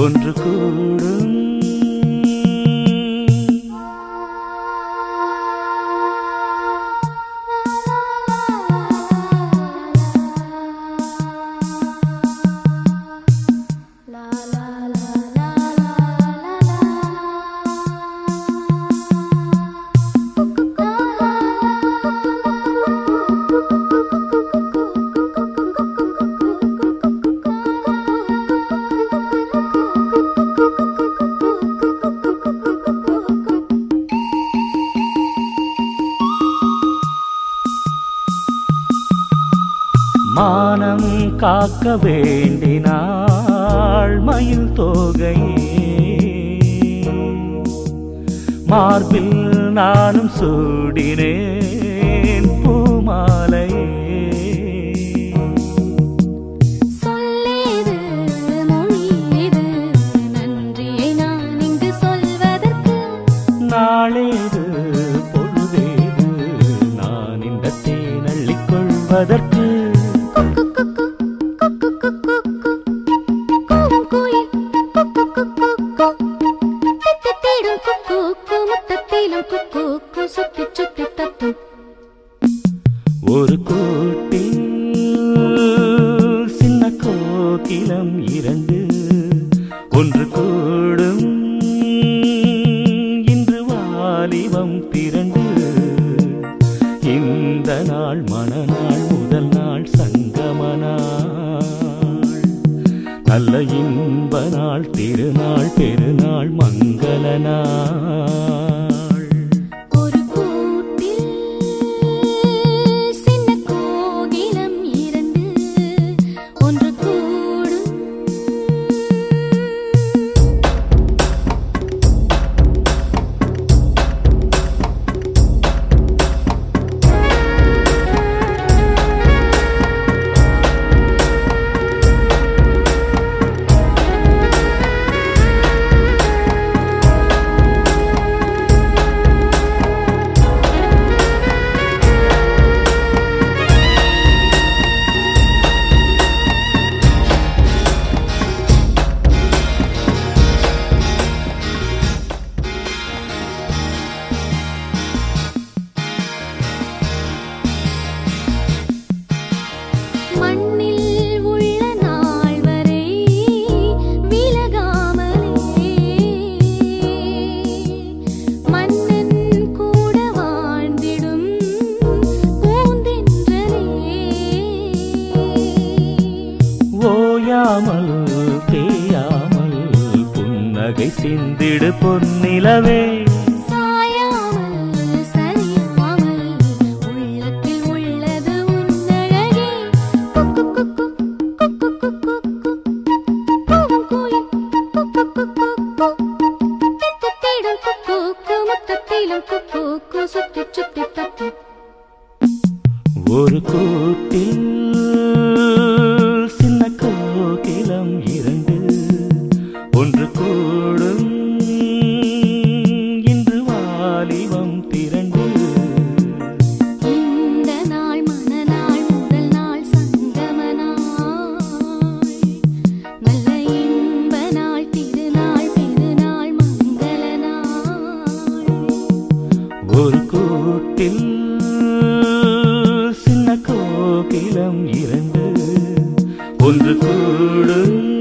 ஒன்று கூடும் மானம் காக்க வேண்டினாள் மயில் தோகையே மார்பில் நானும் சூடினேன் பூமாலையே சொல்லேது மொழியேது நன்றியை நான் இங்கு சொல்வதற்கு நாளேது பொழுதேது நான் இந்த தேனள்ளிக் கொள்வதற்கு குக்கு குக்கு குக்கு குக்கு குக்கு கூவும் குயில் குக்கு குக்கு குக்கு தித்தித்திடும் குக்கு குக்கு முத்தத்திலும் குக்கு குக்கு சுத்தி சுத்தி தத்தும் ஒரு கூட்டில் சின்ன கோகிலம் இரண்டு ஒன்று கூடும் இன்று வாலிபம் திரண்டு இந்த நாள் மணநாள் முதல் நாள் சங்கம நாள் நல்ல இன்ப நாள் திருநாள் பெருநாள் மங்கள நாள் ஒரு கூட்டில் சின்ன கோகிலம் இரண்டு ஒன்று கூடும் மண்ணில் உள்ள நாள் வரை விலகாமலே மன்னன் கூட வாழ்ந்திடும் பூந்தென்றலே ஓயாமல் தேயாமல் புன்னகை சிந்திடு பொன்னிலவே சாயாமல் சரியாமல் உள்ளத்தில் உள்ளது உன்னழகே குக்கு குக்கு குக்கு குக்கு கூவும் குயில் குக்கு குக்கு தித்தித்திடும் குக்கு முத்தத்திலும் குக்கு சுத்தி சுத்தி தத்தும் ஒரு கூட்டில் சின்ன கோகிலம் இரண்டு ஒன்று கூடும் இன்று வாலிபம் திரண்டு இந்த நாள் மனநாள் முதல் நாள் சங்கம நாள் நல்ல இன்ப நாள் திருநாள் பெருநாள் மங்கள நாள் ஒரு கூட்டில் சின்ன கோகிலம் இரண்டு ஒன்று கூடும்